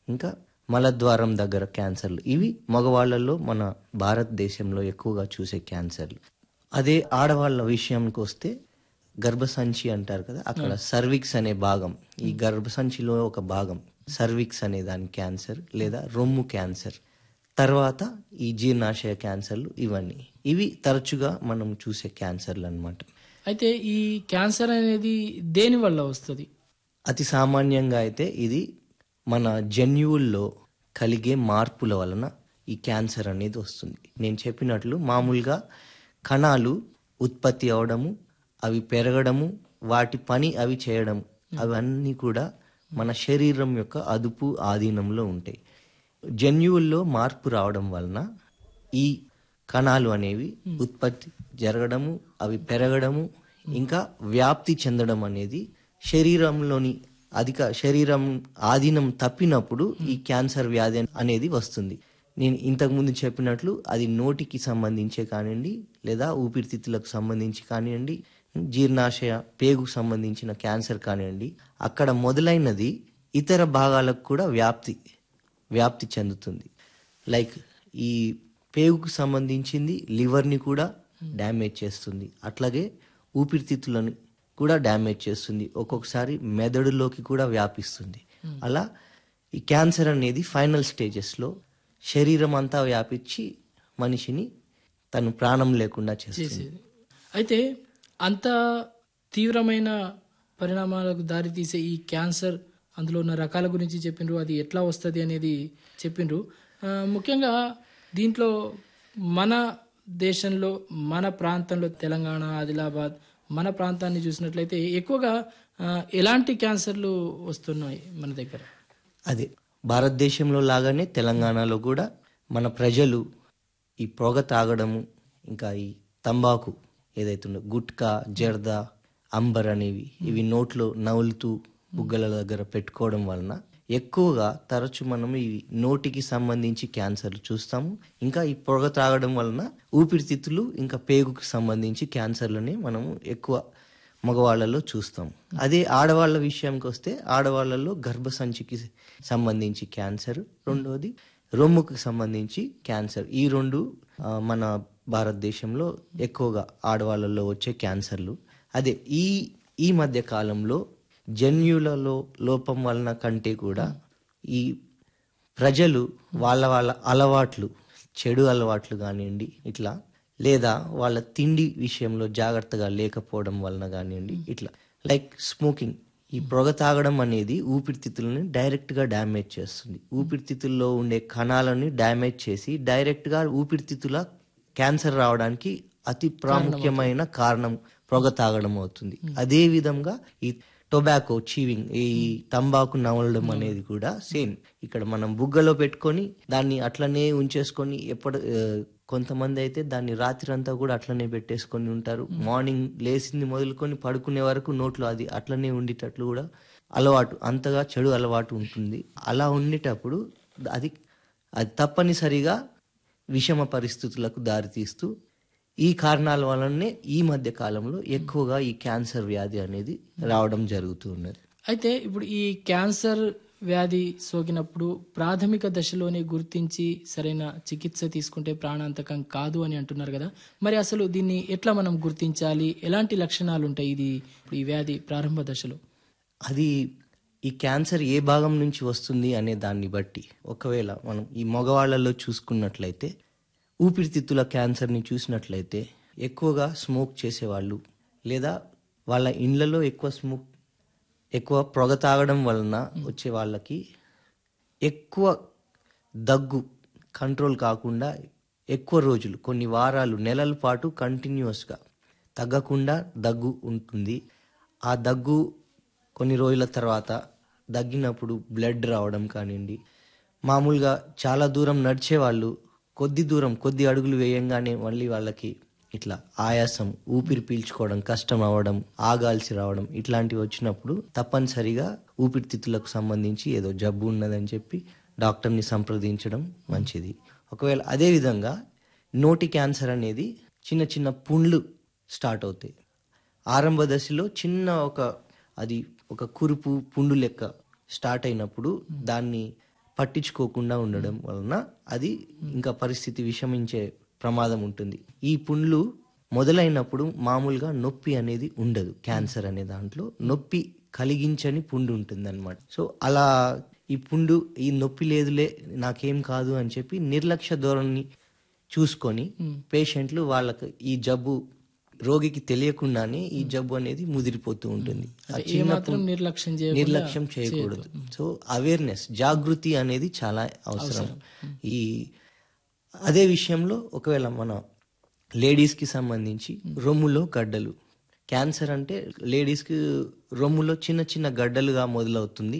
ఇంకా మలద్వారం దగ్గర క్యాన్సర్లు ఇవి మగవాళ్ళల్లో మన భారతదేశంలో ఎక్కువగా చూసే క్యాన్సర్లు అదే ఆడవాళ్ళ విషయానికి వస్తే గర్భసంచి అంటారు కదా అక్కడ సర్విక్స్ అనే భాగం ఈ గర్భసంచిలో ఒక భాగం సర్విక్స్ అనే దాని క్యాన్సర్ లేదా రొమ్ము క్యాన్సర్ తర్వాత ఈ జీర్ణాశయ క్యాన్సర్లు ఇవన్నీ ఇవి తరచుగా మనం చూసే క్యాన్సర్లు అన్నమాట అయితే ఈ క్యాన్సర్ అనేది దేని వల్ల వస్తుంది అతి సామాన్యంగా అయితే ఇది మన జన్యువుల్లో కలిగే మార్పుల వలన ఈ క్యాన్సర్ అనేది వస్తుంది నేను చెప్పినట్లు మామూలుగా కణాలు ఉత్పత్తి అవడము అవి పెరగడము వాటి పని అవి చేయడం అవన్నీ కూడా మన శరీరం యొక్క అదుపు ఆధీనంలో ఉంటాయి జన్యువుల్లో మార్పు రావడం వలన ఈ కణాలు అనేవి ఉత్పత్తి జరగడము అవి పెరగడము ఇంకా వ్యాప్తి చెందడం అనేది శరీరంలోని అధిక శరీరం ఆధీనం తప్పినప్పుడు ఈ క్యాన్సర్ వ్యాధి అనేది వస్తుంది నేను ఇంతకుముందు చెప్పినట్లు అది నోటికి సంబంధించే కానివ్వండి లేదా ఊపిరితిత్తులకు సంబంధించి కానివ్వండి జీర్ణాశయ పేగుకు సంబంధించిన క్యాన్సర్ కానివ్వండి అక్కడ మొదలైనది ఇతర భాగాలకు కూడా వ్యాప్తి వ్యాప్తి చెందుతుంది లైక్ ఈ పేగుకు సంబంధించింది లివర్ని కూడా డ్యామేజ్ చేస్తుంది అట్లాగే ఊపిరితిత్తులను కూడా డ్యామేజ్ చేస్తుంది ఒక్కొక్కసారి మెదడులోకి కూడా వ్యాపిస్తుంది అలా ఈ క్యాన్సర్ అనేది ఫైనల్ స్టేజెస్లో శరీరం అంతా వ్యాపించి మనిషిని తను ప్రాణం లేకుండా చేస్తుంది చేసేది అయితే అంత తీవ్రమైన పరిణామాలకు దారితీసే ఈ క్యాన్సర్ అందులో ఉన్న రకాల గురించి చెప్పిండ్రు అది ఎట్లా వస్తుంది అనేది చెప్పిండ్రు ఆ, ముఖ్యంగా దీంట్లో మన దేశంలో మన ప్రాంతంలో తెలంగాణ ఆదిలాబాద్ మన ప్రాంతాన్ని చూసినట్లయితే ఎక్కువగా ఆ, ఎలాంటి క్యాన్సర్లు వస్తున్నాయి మన దగ్గర అదే భారతదేశంలో లాగానే తెలంగాణలో కూడా మన ప్రజలు ఈ పొగ తాగడము ఇంకా ఈ తంబాకు ఏదైతుందో గుట్కా జర్దా అంబర్ అనేవి ఇవి నోట్లో నవ్వులుతూ బుగ్గల దగ్గర పెట్టుకోవడం వలన ఎక్కువగా తరచు మనం ఈ నోటికి సంబంధించి క్యాన్సర్లు చూస్తాము ఇంకా ఈ పొగ తాగడం వలన ఊపిరితిత్తులు ఇంకా పేగుకి సంబంధించి క్యాన్సర్లని మనము ఎక్కువ మగవాళ్ళలో చూస్తాం అదే ఆడవాళ్ళ విషయానికి వస్తే ఆడవాళ్ళలో గర్భసంచికి సంబంధించి క్యాన్సర్ రెండోది రొమ్ముకు సంబంధించి క్యాన్సర్ ఈ రెండు ఆ, మన భారతదేశంలో ఎక్కువగా ఆడవాళ్ళలో వచ్చే క్యాన్సర్లు అదే ఈ ఈ మధ్య కాలంలో జన్యులలో లోపం వలన కంటే కూడా ఈ ప్రజలు వాళ్ళ వాళ్ళ అలవాట్లు చెడు అలవాట్లు కానివ్వండి ఇట్లా లేదా వాళ్ళ తిండి విషయంలో జాగ్రత్తగా లేకపోవడం వలన కానివ్వండి ఇట్లా లైక్ స్మోకింగ్ ఈ పొగ తాగడం అనేది ఊపిరితిత్తులని డైరెక్ట్ గా డ్యామేజ్ చేస్తుంది ఊపిరితిత్తుల్లో ఉండే కణాలని డ్యామేజ్ చేసి డైరెక్ట్ గా ఊపిరితిత్తుల క్యాన్సర్ రావడానికి అతి ప్రాముఖ్యమైన కారణం పొగ తాగడం అవుతుంది అదే విధంగా ఈ టొబాకో చీవింగ్ ఈ తంబాకు నవలడం అనేది కూడా సేమ్ ఇక్కడ మనం బుగ్గలో పెట్టుకొని దాన్ని అట్లనే ఉంచేసుకొని ఎప్పుడు ఆ, కొంతమంది అయితే దాన్ని రాత్రి అంతా కూడా అట్లనే పెట్టేసుకొని ఉంటారు మార్నింగ్ లేచింది మొదలుకొని పడుకునే వరకు నోట్లో అది అట్లనే ఉండేటట్లు కూడా అలవాటు అంతగా చెడు అలవాటు ఉంటుంది అలా ఉండేటప్పుడు అది అది తప్పనిసరిగా విషమ పరిస్థితులకు దారితీస్తూ ఈ కారణాల వలనే ఈ మధ్య కాలంలో ఎక్కువగా ఈ క్యాన్సర్ వ్యాధి అనేది రావడం జరుగుతూ ఉన్నది అయితే ఇప్పుడు ఈ క్యాన్సర్ వ్యాధి సోకినప్పుడు ప్రాథమిక దశలోనే గుర్తించి సరైన చికిత్స తీసుకుంటే ప్రాణాంతకం కాదు అని అంటున్నారు కదా మరి అసలు దీన్ని ఎట్లా మనం గుర్తించాలి ఎలాంటి లక్షణాలు ఉంటాయి ఇది ఇప్పుడు ఈ వ్యాధి ప్రారంభ దశలో అది ఈ క్యాన్సర్ ఏ భాగం నుంచి వస్తుంది అనే దాన్ని బట్టి ఒకవేళ మనం ఈ మగవాళ్ళలో చూసుకున్నట్లయితే ఊపిరితిత్తుల క్యాన్సర్ని చూసినట్లయితే ఎక్కువగా స్మోక్ చేసేవాళ్ళు లేదా వాళ్ళ ఇండ్లలో ఎక్కువ స్మోక్ ఎక్కువ పొగ తాగడం వలన వచ్చే వాళ్ళకి ఎక్కువ దగ్గు కంట్రోల్ కాకుండా ఎక్కువ రోజులు కొన్ని వారాలు నెలల పాటు కంటిన్యూస్గా తగ్గకుండా దగ్గు ఉంటుంది ఆ దగ్గు కొన్ని రోజుల తర్వాత దగ్గినప్పుడు బ్లడ్ రావడం కానివ్వండి మామూలుగా చాలా దూరం నడిచే వాళ్ళు కొద్ది దూరం కొద్ది అడుగులు వేయంగానే మళ్ళీ వాళ్ళకి ఇట్లా ఆయాసం ఊపిరి పీల్చుకోవడం కష్టం అవ్వడం ఆగాల్సి రావడం ఇట్లాంటివి వచ్చినప్పుడు తప్పనిసరిగా ఊపిరితిత్తులకు సంబంధించి ఏదో జబ్బు ఉన్నదని చెప్పి డాక్టర్ని సంప్రదించడం మంచిది ఒకవేళ అదే విధంగా నోటి క్యాన్సర్ అనేది చిన్న చిన్న పుండ్లు స్టార్ట్ అవుతాయి ఆరంభ దశలో చిన్న ఒక అది ఒక కురుపు పుండు లెక్క స్టార్ట్ అయినప్పుడు దాన్ని పట్టించుకోకుండా ఉండడం వలన అది ఇంకా పరిస్థితి విషమించే ప్రమాదం ఉంటుంది ఈ పుండ్లు మొదలైనప్పుడు మామూలుగా నొప్పి అనేది ఉండదు క్యాన్సర్ అనే దాంట్లో నొప్పి కలిగించని పుండు ఉంటుంది అనమాట సో అలా ఈ పుండు ఈ నొప్పి లేదులే నాకేం కాదు అని చెప్పి నిర్లక్ష్య ధోరణి చూసుకొని పేషెంట్లు వాళ్ళకి ఈ జబ్బు రోగికి తెలియకుండానే ఈ జబ్బు అనేది ముదిరిపోతూ ఉంటుంది ఆ ఏ మాత్రం నిర్లక్ష్యం చేయకుండా నిర్లక్ష్యం చేయకూడదు సో అవేర్నెస్ జాగృతి అనేది చాలా అవసరం ఈ అదే విషయంలో ఒకవేళ మన లేడీస్ కి సంబంధించి రొమ్ములో గడ్డలు క్యాన్సర్ అంటే లేడీస్ కి రొమ్ములో చిన్న చిన్న గడ్డలుగా మొదలవుతుంది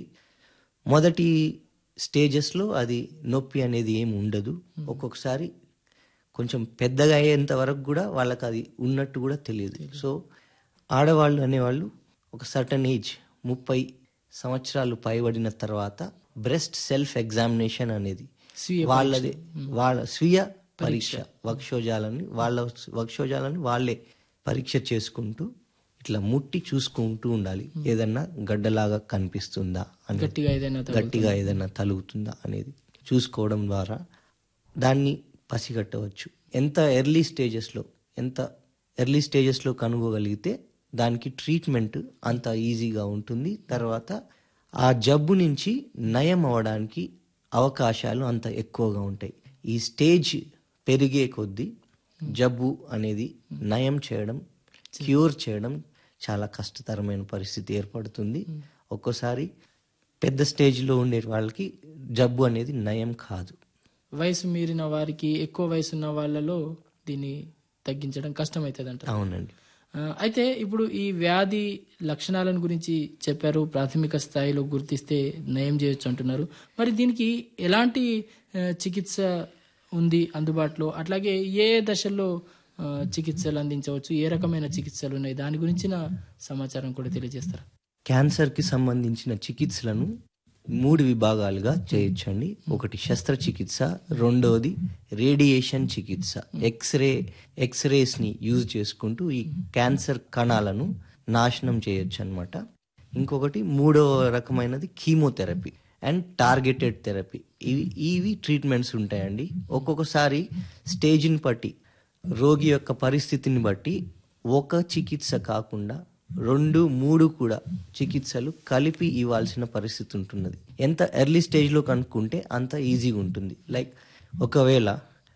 మొదటి స్టేజెస్ లో అది నొప్పి అనేది ఏమి ఉండదు ఒక్కొక్కసారి కొంచెం పెద్దగా అయ్యేంత వరకు కూడా వాళ్ళకి అది ఉన్నట్టు కూడా తెలియదు సో ఆడవాళ్ళు అనేవాళ్ళు ఒక సర్టన్ ఏజ్ ముప్పై సంవత్సరాలు పైబడిన తర్వాత బ్రెస్ట్ సెల్ఫ్ ఎగ్జామినేషన్ అనేది స్వీయ వాళ్ళది వాళ్ళ స్వీయ పరీక్ష వక్షోజాలని వాళ్ళ వక్షోజాలని వాళ్ళే పరీక్ష చేసుకుంటూ ఇట్లా ముట్టి చూసుకుంటూ ఉండాలి ఏదన్నా గడ్డలాగా కనిపిస్తుందా అని గట్టిగా ఏదైనా తగు- గట్టిగా ఏదైనా తలుగుతుందా అనేది చూసుకోవడం ద్వారా దాన్ని పసిగట్టవచ్చు ఎంత ఎర్లీ స్టేజెస్లో ఎంత ఎర్లీ స్టేజెస్లో కనుగోగలిగితే దానికి ట్రీట్మెంట్ అంత ఈజీగా ఉంటుంది తర్వాత ఆ జబ్బు నుంచి నయం అవ్వడానికి అవకాశాలు అంత ఎక్కువగా ఉంటాయి ఈ స్టేజ్ పెరిగే కొద్దీ జబ్బు అనేది నయం చేయడం క్యూర్ చేయడం చాలా కష్టతరమైన పరిస్థితి ఏర్పడుతుంది ఒక్కోసారి పెద్ద స్టేజ్లో ఉండే వాళ్ళకి జబ్బు అనేది నయం కాదు వయసు మీరిన వారికి ఎక్కువ వయసు ఉన్న వాళ్ళలో దీన్ని తగ్గించడం కష్టమవుతుంది అంట అవునండి అయితే ఇప్పుడు ఈ వ్యాధి లక్షణాలను గురించి చెప్పారు ప్రాథమిక స్థాయిలో గుర్తిస్తే నయం చేయొచ్చు అంటున్నారు మరి దీనికి ఎలాంటి ఆ, చికిత్స ఉంది అందుబాటులో అట్లాగే ఏ ఏ దశల్లో ఆ, చికిత్సలు అందించవచ్చు ఏ రకమైన చికిత్సలు ఉన్నాయి దాని గురించిన సమాచారం కూడా తెలియజేస్తారా క్యాన్సర్కి సంబంధించిన చికిత్సలను మూడు విభాగాలుగా చేయొచ్చండి ఒకటి శస్త్రచికిత్స రెండవది రేడియేషన్ చికిత్స ఎక్స్రే ఎక్స్రేస్ని యూజ్ చేసుకుంటూ ఈ క్యాన్సర్ కణాలను నాశనం చేయొచ్చు అనమాట ఇంకొకటి మూడవ రకమైనది కీమోథెరపీ అండ్ టార్గెటెడ్ థెరపీ ఇవి ఇవి ట్రీట్మెంట్స్ ఉంటాయండి ఒక్కొక్కసారి స్టేజ్ని బట్టి రోగి యొక్క పరిస్థితిని బట్టి ఒక చికిత్స కాకుండా రెండు మూడు కూడా చికిత్సలు కలిపి ఇవ్వాల్సిన పరిస్థితి ఉంటున్నది ఎంత ఎర్లీ స్టేజ్లో కనుక్కుంటే అంత ఈజీగా ఉంటుంది లైక్ ఒకవేళ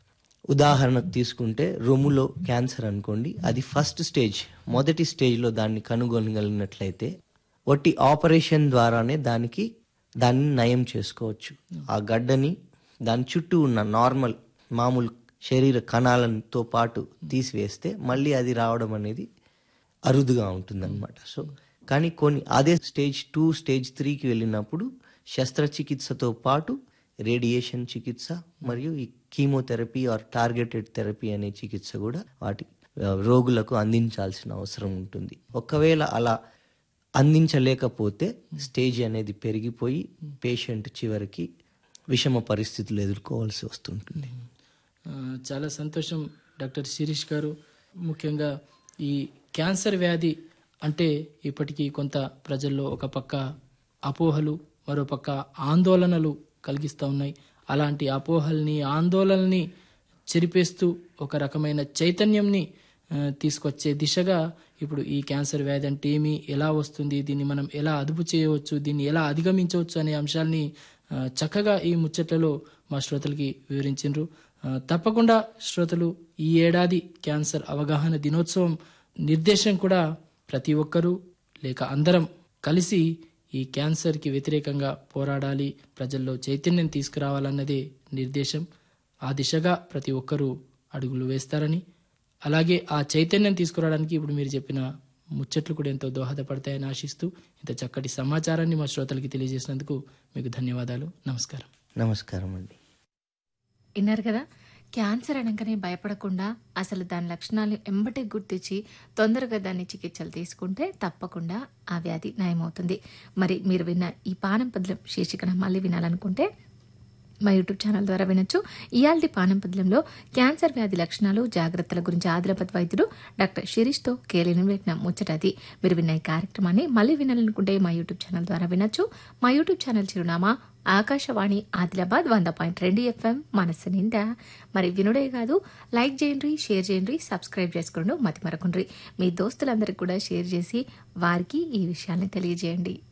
ఉదాహరణకు తీసుకుంటే రొమ్ములో క్యాన్సర్ అనుకోండి అది ఫస్ట్ స్టేజ్ మొదటి స్టేజ్లో దాన్ని కనుగొనగలిగినట్లయితే ఒట్టి ఆపరేషన్ ద్వారానే దానికి దాన్ని నయం చేసుకోవచ్చు ఆ గడ్డని దాని చుట్టూ ఉన్న నార్మల్ మామూలు శరీర కణాలతో పాటు తీసివేస్తే మళ్ళీ అది రావడం అనేది అరుదుగా ఉంటుందన్నమాట సో కానీ కొన్ని అదే స్టేజ్ టూ స్టేజ్ త్రీకి వెళ్ళినప్పుడు శస్త్రచికిత్సతో పాటు రేడియేషన్ చికిత్స మరియు ఈ కీమోథెరపీ ఆర్ టార్గెటెడ్ థెరపీ అనే చికిత్స కూడా వాటి ఆ, రోగులకు అందించాల్సిన అవసరం ఉంటుంది ఒకవేళ అలా అందించలేకపోతే స్టేజ్ అనేది పెరిగిపోయి పేషెంట్ చివరికి విషమ పరిస్థితులు ఎదుర్కోవాల్సి వస్తుంటుంది ఆ, చాలా సంతోషం డాక్టర్ శిరీష్ గారు ముఖ్యంగా ఈ క్యాన్సర్ వ్యాధి అంటే ఇప్పటికీ కొంత ప్రజల్లో ఒక పక్క అపోహలు మరో పక్క ఆందోళనలు కలిగిస్తూ ఉన్నాయి అలాంటి అపోహల్ని ఆందోళనని చెరిపేస్తూ ఒక రకమైన చైతన్యంని ఆ, తీసుకొచ్చే దిశగా ఇప్పుడు ఈ క్యాన్సర్ వ్యాధి అంటే ఏమి ఎలా వస్తుంది దీన్ని మనం ఎలా అదుపు చేయవచ్చు దీన్ని ఎలా అధిగమించవచ్చు అనే అంశాల్ని ఆ, చక్కగా ఈ ముచ్చట్లలో మా శ్రోతలకి వివరించిండ్రు ఆ, తప్పకుండా శ్రోతలు ఈ ఏడాది క్యాన్సర్ అవగాహన దినోత్సవం నిర్దేశం కూడా ప్రతి ఒక్కరూ లేక అందరం కలిసి ఈ క్యాన్సర్కి వ్యతిరేకంగా పోరాడాలి ప్రజల్లో చైతన్యం తీసుకురావాలన్నదే నిర్దేశం ఆ దిశగా ప్రతి ఒక్కరూ అడుగులు వేస్తారని అలాగే ఆ చైతన్యం తీసుకురావడానికి ఇప్పుడు మీరు చెప్పిన ముచ్చట్లు కూడా ఎంతో దోహదపడతాయని ఆశిస్తూ ఇంత చక్కటి సమాచారాన్ని మా శ్రోతలకి తెలియజేసినందుకు మీకు ధన్యవాదాలు నమస్కారం నమస్కారం అండి విన్నారు కదా క్యాన్సర్ అనగానే భయపడకుండా అసలు దాని లక్షణాలు ఎంబటే గుర్తించి తొందరగా దాన్ని చికిత్సలు తీసుకుంటే తప్పకుండా ఆ వ్యాధి నయమవుతుంది మరి మీరు విన్న ఈ పానం పద్యం శీర్షికన మళ్ళీ వినాలనుకుంటే మా యూట్యూబ్ ఛానల్ ద్వారా వినొచ్చు ఇయాల్టి పానం పద్యంలో క్యాన్సర్ వ్యాధి లక్షణాలు జాగ్రత్తల గురించి ఆదిలాబాద్ వైద్యుడు డాక్టర్ శిరీష్తో కేలీని పెట్టిన ముచ్చటది మీరు విన్న ఈ కార్యక్రమాన్ని మళ్ళీ వినాలనుకుంటే మా యూట్యూబ్ ఛానల్ ద్వారా వినొచ్చు మా యూట్యూబ్ ఛానల్ చిరునామా ఆకాశవాణి ఆదిలాబాద్ వంద పాయింట్ రెండు ఎఫ్ఎం మనస్సు నిండా మరి వినుడే కాదు లైక్ చేయండి షేర్ చేయండి సబ్స్క్రైబ్ చేసుకోండి మతి మరకుండ్రి మీ దోస్తులందరికీ కూడా షేర్ చేసి వారికి ఈ విషయాన్ని తెలియజేయండి